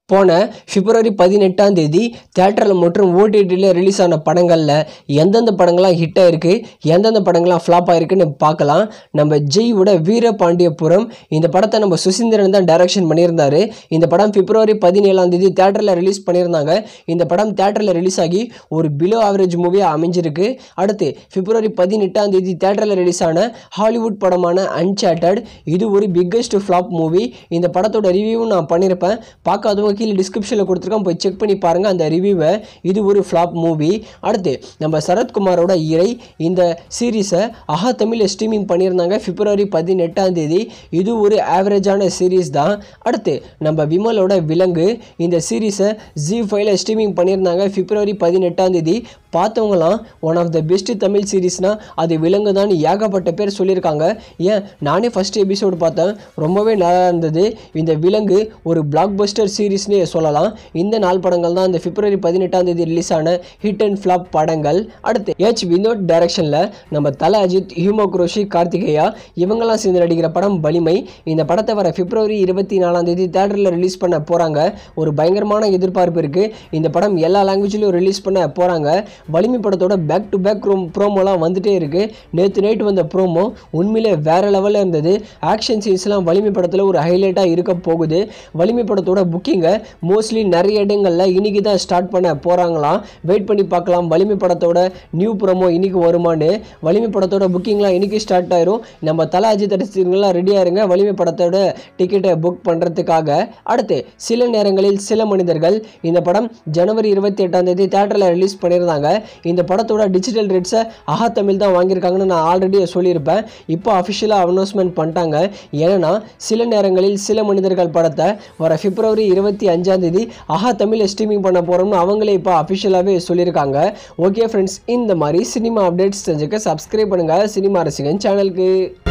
போன பிப்ரவரி பதினெட்டாம் தேதி தேட்டரில் மற்றும் ஓடிடியில் ரிலீஸ் ஆன படங்களில் எந்தெந்த படங்கள்லாம் ஹிட் ஆயிருக்கு எந்தெந்த படங்கள்லாம் ஃப்ளாப் ஆயிருக்குன்னு பார்க்கலாம் நம்ம ஜெய்வோட வீரபாண்டியபுரம் இந்த படத்தை நம்ம சுசீந்திரன் தான் டைரக்ஷன் பண்ணியிருந்தாரு இந்த படம் பிப்ரவரி பதினேழாம் தேதி தேட்டரில் ரிலீஸ் பண்ணியிருந்தாங்க இந்த படம் தேட்டரில் ரிலீஸ் ஆகி ஒரு பிலோ ஆவரேஜ் மூவியாக அமைஞ்சிருக்கு அடுத்து பிப்ரவரி பதினெட்டாம் தேதி தேட்டரில் ரிலீஸ் ஆன ஹாலிவுட் படமான அன்சார்ட்டட் இது ஒரு பிக்கஸ்ட் ஃப்ளாப் மூவி இந்த படத்தோட ரிவ்யூவும் நான் பண்ணியிருப்பேன் பார்க்காதவங்க கீழே டிஸ்கிரிப்ஷனில் கொடுத்துருக்கேன் போய் செக் பண்ணி பாருங்கள் அந்த ரிவ்யூவை இது ஒரு ஃப்ளாப் மூவி அடுத்து நம்ம சரத்குமாரோட இறை இந்த சீரீஸை அஹா தமிழில் ஸ்ட்ரீமிங் பண்ணியிருந்தாங்க பிப்ரவரி பதினெட்டாம் தேதி இது ஒரு ஆவரேஜான சீரீஸ் தான் அடுத்து நம்ம விமலோட விலங்கு இந்த சீரீஸை ஜி ஃபைவ்ல ஸ்ட்ரீமிங் பண்ணியிருந்தாங்க பிப்ரவரி பதினெட்டாம் தேதி பார்த்தவங்களாம் one of the best Tamil சீரீஸ்னால் அது விலங்கு தான் ஏகப்பட்ட பேர் சொல்லியிருக்காங்க ஏன் நானே ஃபஸ்ட் எபிசோடு பார்த்தேன் ரொம்பவே நல்லா இருந்தது இந்த விலங்கு ஒரு பிளாக் பஸ்டர் சீரீஸ்னே சொல்லலாம் இந்த நாள் படங்கள் தான் இந்த பிப்ரவரி பதினெட்டாம் தேதி ரிலீஸ் ஆன ஹிட் அண்ட் ஃப்ளாப் படங்கள் அடுத்து எச் வினோத் டைரக்ஷனில் நம்ம தல அஜித் ஹியூமோ குரோஷி கார்த்திகேயா இவங்கெல்லாம் சேர்ந்து நடிக்கிற படம் வலிமை இந்த படத்தை வர பிப்ரவரி இருபத்தி நாலாம் தேதி தேட்டரில் ரிலீஸ் பண்ண போகிறாங்க ஒரு பயங்கரமான எதிர்பார்ப்பு இருக்குது இந்த படம் எல்லா லாங்குவேஜ்லையும் ரிலீஸ் பண்ண போகிறாங்க வலிமை படத்தோட பேக் டு பேக் ப்ரோமோலாம் வந்துட்டே இருக்குது நேற்று நைட் வந்த ப்ரோமோ உண்மையிலே வேற லெவலில் இருந்தது ஆக்ஷன் சீன்ஸ்லாம் வலிமை படத்தில் ஒரு ஹைலைட்டாக இருக்க போகுது வலிமை படத்தோட புக்கிங்கை மோஸ்ட்லி நிறைய இடங்களில் இன்னைக்கு தான் ஸ்டார்ட் பண்ண போகிறாங்களாம் வெயிட் பண்ணி பார்க்கலாம் வலிமை படத்தோட நியூ ப்ரோமோ இன்னைக்கு வருமானு வலிமை படத்தோட புக்கிங்லாம் இன்னைக்கு ஸ்டார்ட் ஆயிரும் நம்ம தல அஜித் ரசிகர்கள்லாம் ரெடியாக இருங்க வலிமை படத்தோட டிக்கெட்டை புக் பண்ணுறதுக்காக அடுத்து சில நேரங்களில் சில மனிதர்கள் இந்த படம் ஜனவரி இருபத்தி எட்டாம் தேதி தேட்டரில் ரிலீஸ் பண்ணியிருந்தாங்க இந்த படத்தோட டிஜிட்டல் ரேட்ஸை அஹா தமிழ் தான் வாங்கியிருக்காங்கன்னு நான் ஆல்ரெடி சொல்லியிருப்பேன் இப்போ அஃபிஷியலாக அனௌன்ஸ்மெண்ட் பண்ணிட்டாங்க ஏன்னா சில நேரங்களில் சில மனிதர்கள் படத்தை வர பிப்ரவரி இருபத்தி அஞ்சாம் தேதி அஹா தமிழில் ஸ்ட்ரீமிங் பண்ண போகிறோம்னு அவங்களே இப்போ அஃபிஷியலாகவே சொல்லியிருக்காங்க ஓகே ஃப்ரெண்ட்ஸ் இந்த மாதிரி சினிமா அப்டேட்ஸ் தெரிஞ்சுக்க சப்ஸ்கிரைப் பண்ணுங்கள் சினிமா ரசிகன் சேனலுக்கு